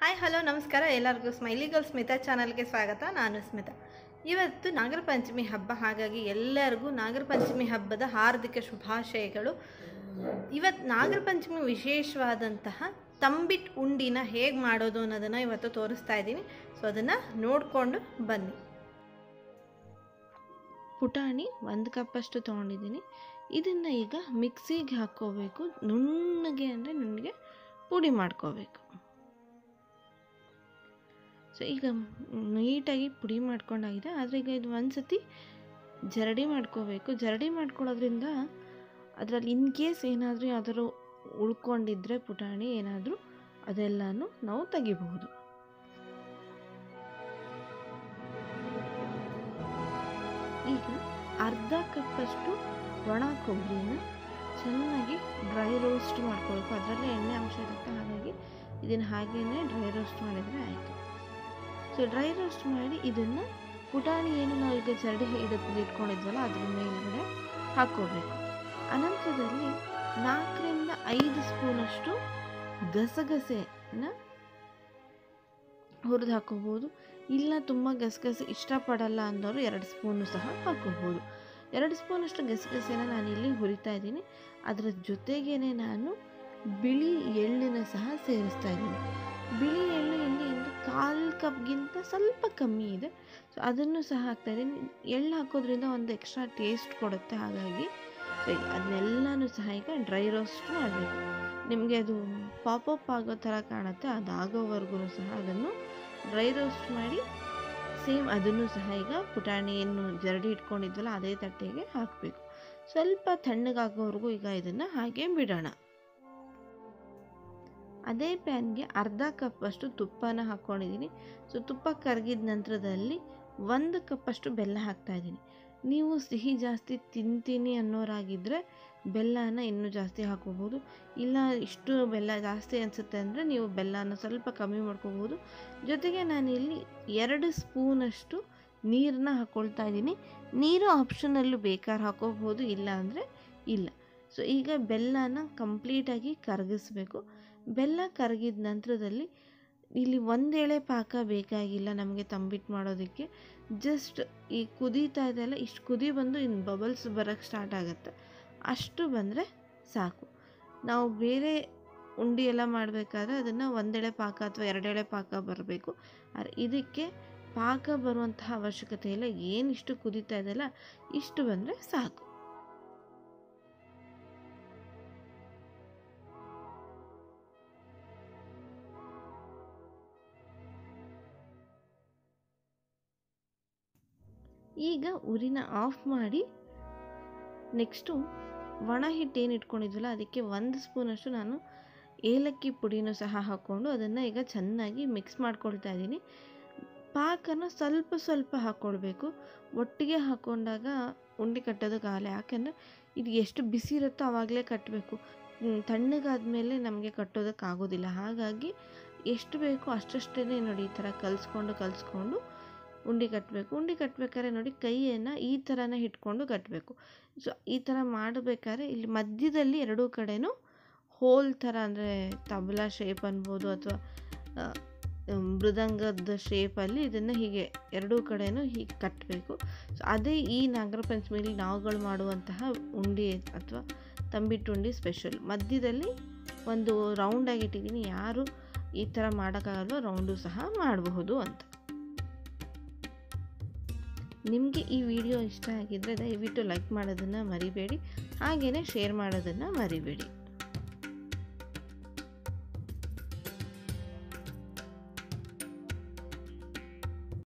hi hello ನಮಸ್ಕಾರ ಎಲ್ಲರಿಗೂ smiley girl Smita ಚಾನಲ್ಗೆ ಸ್ವಾಗತ ನಾನು ಸ್ಮಿತಾ ಇವತ್ತು ನಾಗರ ಪಂಚಮಿ ಹಬ್ಬ ಹಾಗಾಗಿ ಎಲ್ಲರಿಗೂ ನಾಗರ ಪಂಚಮಿ ಹಬ್ಬದ ಹಾರ್ದಿಕ ಶುಭಾಶಯಗಳು ಇವತ್ತು ನಾಗರ ಪಂಚಮಿ ವಿಶೇಷವಾದಂತಹ ತಂಬಿಟ್ ಉಂಡಿನ ಹೇಗೆ ಮಾಡೋದು ಅನ್ನೋದನ್ನು ಇವತ್ತು ತೋರಿಸ್ತಾ ಇದ್ದೀನಿ ಸೊ ಅದನ್ನು ನೋಡಿಕೊಂಡು ಬನ್ನಿ ಪುಟಾಣಿ ಒಂದು ಕಪ್ಪಷ್ಟು ತೊಗೊಂಡಿದ್ದೀನಿ ಇದನ್ನು ಈಗ ಮಿಕ್ಸಿಗೆ ಹಾಕ್ಕೋಬೇಕು ನುಣ್ಣಗೆ ಅಂದರೆ ನುಣ್ಣಗೆ ಪುಡಿ ಮಾಡ್ಕೋಬೇಕು ಸೊ ಈಗ ನೀಟಾಗಿ ಪುಡಿ ಮಾಡ್ಕೊಂಡಾಗಿದೆ ಆದರೆ ಈಗ ಇದು ಒಂದು ಸತಿ ಜರಡಿ ಮಾಡ್ಕೋಬೇಕು ಜರಡಿ ಮಾಡ್ಕೊಳ್ಳೋದ್ರಿಂದ ಅದರಲ್ಲಿ ಇನ್ ಕೇಸ್ ಏನಾದರೂ ಯಾವ್ದಾದ್ರು ಉಳ್ಕೊಂಡಿದ್ರೆ ಪುಟಾಣಿ ಏನಾದರೂ ಅದೆಲ್ಲನೂ ನಾವು ತೆಗಿಬಹುದು ಈಗ ಅರ್ಧ ಕಪ್ಪಷ್ಟು ಒಣ ಕೊಬ್ಬರಿನ ಚೆನ್ನಾಗಿ ಡ್ರೈ ರೋಸ್ಟ್ ಮಾಡ್ಕೋಬೇಕು ಅದರಲ್ಲೇ ಎಣ್ಣೆ ಅಂಶ ಇರುತ್ತೆ ಹಾಗಾಗಿ ಇದನ್ನು ಹಾಗೇನೆ ಡ್ರೈ ರೋಸ್ಟ್ ಮಾಡಿದರೆ ಆಯಿತು ಸೊ ಡ್ರೈ ರೋಸ್ಟ್ ಮಾಡಿ ಇದನ್ನು ಪುಟಾಣಿ ಏನು ನಾವು ಈಗ ಜರಡಿ ಹಿಡಿದು ಇಟ್ಕೊಂಡಿದ್ವಲ್ಲ ಅದ್ರ ಮೇಲ್ಗಡೆ ಹಾಕ್ಕೋಬೇಕು ಅನಂತರದಲ್ಲಿ ನಾಲ್ಕರಿಂದ ಐದು ಸ್ಪೂನಷ್ಟು ಗಸಗಸೆನ ಹುರಿದು ಹಾಕೋಬೋದು ಇಲ್ಲ ತುಂಬ ಗಸಗಸೆ ಇಷ್ಟಪಡಲ್ಲ ಅಂದವರು ಎರಡು ಸ್ಪೂನು ಸಹ ಹಾಕೋಬೋದು ಎರಡು ಸ್ಪೂನಷ್ಟು ಗಸಗಸೆನ ನಾನಿಲ್ಲಿ ಹುರಿತಾ ಇದ್ದೀನಿ ಅದರ ಜೊತೆಗೇನೆ ನಾನು ಬಿಳಿ ಎಳ್ಳಿನ ಸಹ ಸೇರಿಸ್ತಾ ಇದ್ದೀನಿ ಬಿಳಿ ಎಳ್ಳು ಇಲ್ಲಿ ಒಂದು ಕಾಲು ಕಪ್ಗಿಂತ ಸ್ವಲ್ಪ ಕಮ್ಮಿ ಇದೆ ಸೊ ಅದನ್ನು ಸಹ ಹಾಕ್ತಾಯಿದ್ದೀನಿ ಎಳ್ಳು ಹಾಕೋದ್ರಿಂದ ಒಂದು ಎಕ್ಸ್ಟ್ರಾ ಟೇಸ್ಟ್ ಕೊಡುತ್ತೆ ಹಾಗಾಗಿ ಸೊ ಅದನ್ನೆಲ್ಲನೂ ಸಹ ಈಗ ಡ್ರೈ ರೋಸ್ಟ್ ಮಾಡಬೇಕು ನಿಮಗೆ ಅದು ಪಾಪಪ್ ಆಗೋ ಥರ ಕಾಣುತ್ತೆ ಅದಾಗೋವರೆಗೂ ಸಹ ಅದನ್ನು ಡ್ರೈ ರೋಸ್ಟ್ ಮಾಡಿ ಸೇಮ್ ಅದನ್ನು ಸಹ ಈಗ ಪುಟಾಣಿ ಏನು ಜರಡಿ ಇಟ್ಕೊಂಡಿದ್ವಲ್ಲ ಅದೇ ತಟ್ಟೆಗೆ ಹಾಕಬೇಕು ಸ್ವಲ್ಪ ತಣ್ಣಗಾಗೋವರೆಗೂ ಈಗ ಇದನ್ನು ಹಾಗೆ ಬಿಡೋಣ ಅದೇ ಪ್ಯಾನ್ಗೆ ಅರ್ಧ ಕಪ್ಪಷ್ಟು ತುಪ್ಪನ ಹಾಕ್ಕೊಂಡಿದ್ದೀನಿ ಸೊ ತುಪ್ಪ ಕರಗಿದ ನಂತರದಲ್ಲಿ ಒಂದು ಕಪ್ಪಷ್ಟು ಬೆಲ್ಲ ಹಾಕ್ತಾ ಇದ್ದೀನಿ ನೀವು ಸಿಹಿ ಜಾಸ್ತಿ ತಿಂತೀನಿ ಅನ್ನೋರಾಗಿದ್ದರೆ ಬೆಲ್ಲನ ಇನ್ನೂ ಜಾಸ್ತಿ ಹಾಕೋಬೋದು ಇಲ್ಲ ಇಷ್ಟು ಬೆಲ್ಲ ಜಾಸ್ತಿ ಅನಿಸುತ್ತೆ ಅಂದರೆ ನೀವು ಬೆಲ್ಲನ ಸ್ವಲ್ಪ ಕಮ್ಮಿ ಮಾಡ್ಕೋಬೋದು ಜೊತೆಗೆ ನಾನಿಲ್ಲಿ ಎರಡು ಸ್ಪೂನಷ್ಟು ನೀರನ್ನ ಹಾಕ್ಕೊಳ್ತಾ ಇದ್ದೀನಿ ನೀರು ಆಪ್ಷನಲ್ಲೂ ಬೇಕಾದ್ರೆ ಹಾಕೋಬೋದು ಇಲ್ಲ ಅಂದರೆ ಇಲ್ಲ ಸೊ ಈಗ ಬೆಲ್ಲನ ಕಂಪ್ಲೀಟಾಗಿ ಕರಗಿಸ್ಬೇಕು ಬೆಲ್ಲ ಕರಗಿದ ನಂತರದಲ್ಲಿ ಇಲ್ಲಿ ಒಂದೇಳೆ ಪಾಕ ಬೇಕಾಗಿಲ್ಲ ನಮಗೆ ತಂಬಿಟ್ಟು ಮಾಡೋದಕ್ಕೆ ಜಸ್ಟ್ ಈ ಕುದೀತಾ ಇದೆಯಲ್ಲ ಇಷ್ಟು ಕುದಿ ಬಂದು ಇನ್ನು ಬಬಲ್ಸ್ ಬರೋಕ್ಕೆ ಸ್ಟಾರ್ಟ್ ಆಗುತ್ತೆ ಅಷ್ಟು ಬಂದರೆ ಸಾಕು ನಾವು ಬೇರೆ ಉಂಡಿ ಎಲ್ಲ ಮಾಡಬೇಕಾದ್ರೆ ಅದನ್ನು ಒಂದೆಳೆ ಪಾಕ ಅಥವಾ ಎರಡೆಳೆ ಪಾಕ ಬರಬೇಕು ಆದರೆ ಇದಕ್ಕೆ ಪಾಕ ಬರುವಂತಹ ಅವಶ್ಯಕತೆ ಇಲ್ಲ ಏನು ಇಷ್ಟು ಕುದೀತಾ ಇದೆಯಲ್ಲ ಇಷ್ಟು ಬಂದರೆ ಸಾಕು ಈಗ ಉರಿನ ಆಫ್ ಮಾಡಿ ನೆಕ್ಸ್ಟು ಒಣ ಹಿಟ್ಟು ಏನು ಇಟ್ಕೊಂಡಿದ್ವಲ್ಲ ಅದಕ್ಕೆ ಒಂದು ಸ್ಪೂನಷ್ಟು ನಾನು ಏಲಕ್ಕಿ ಪುಡಿನೂ ಸಹ ಹಾಕ್ಕೊಂಡು ಅದನ್ನು ಈಗ ಚೆನ್ನಾಗಿ ಮಿಕ್ಸ್ ಮಾಡ್ಕೊಳ್ತಾ ಇದ್ದೀನಿ ಪಾಕನ ಸ್ವಲ್ಪ ಸ್ವಲ್ಪ ಹಾಕ್ಕೊಳ್ಬೇಕು ಒಟ್ಟಿಗೆ ಹಾಕ್ಕೊಂಡಾಗ ಉಂಡೆ ಕಟ್ಟೋದಕ್ಕಾಗಲ್ಲ ಯಾಕೆಂದರೆ ಇದು ಎಷ್ಟು ಬಿಸಿ ಇರುತ್ತೋ ಆವಾಗಲೇ ಕಟ್ಟಬೇಕು ತಣ್ಣಗಾದ್ಮೇಲೆ ನಮಗೆ ಕಟ್ಟೋದಕ್ಕಾಗೋದಿಲ್ಲ ಹಾಗಾಗಿ ಎಷ್ಟು ಬೇಕೋ ಅಷ್ಟಷ್ಟೇ ನೋಡಿ ಈ ಥರ ಕಲಿಸ್ಕೊಂಡು ಕಲಿಸ್ಕೊಂಡು ಉಂಡೆ ಕಟ್ಟಬೇಕು ಉಂಡೆ ಕಟ್ಟಬೇಕಾದ್ರೆ ನೋಡಿ ಕೈಯನ್ನು ಈ ಥರನೇ ಇಟ್ಕೊಂಡು ಕಟ್ಟಬೇಕು ಸೊ ಈ ಥರ ಮಾಡಬೇಕಾದ್ರೆ ಇಲ್ಲಿ ಮಧ್ಯದಲ್ಲಿ ಎರಡೂ ಕಡೆನೂ ಹೋಲ್ ಥರ ಅಂದರೆ ತಬಲಾ ಶೇಪ್ ಅನ್ಬೋದು ಅಥವಾ ಮೃದಂಗದ ಶೇಪಲ್ಲಿ ಇದನ್ನು ಹೀಗೆ ಎರಡೂ ಕಡೆನೂ ಹೀಗೆ ಕಟ್ಟಬೇಕು ಸೊ ಅದೇ ಈ ನಾಗರ ಪಂಚಮಿಲಿ ನಾವುಗಳು ಮಾಡುವಂತಹ ಉಂಡೆ ಅಥವಾ ತಂಬಿಟ್ಟು ಉಂಡೆ ಸ್ಪೆಷಲ್ ಮಧ್ಯದಲ್ಲಿ ಒಂದು ರೌಂಡಾಗಿ ಇಟ್ಟಿದ್ದೀನಿ ಯಾರು ಈ ಥರ ಮಾಡೋಕ್ಕಾಗಲ್ವೋ ರೌಂಡು ಸಹ ಮಾಡಬಹುದು ಅಂತ ನಿಮಗೆ ಈ ವಿಡಿಯೋ ಇಷ್ಟ ಆಗಿದ್ದರೆ ದಯವಿಟ್ಟು ಲೈಕ್ ಮಾಡೋದನ್ನು ಮರಿಬೇಡಿ ಹಾಗೆಯೇ ಶೇರ್ ಮಾಡೋದನ್ನು ಮರಿಬೇಡಿ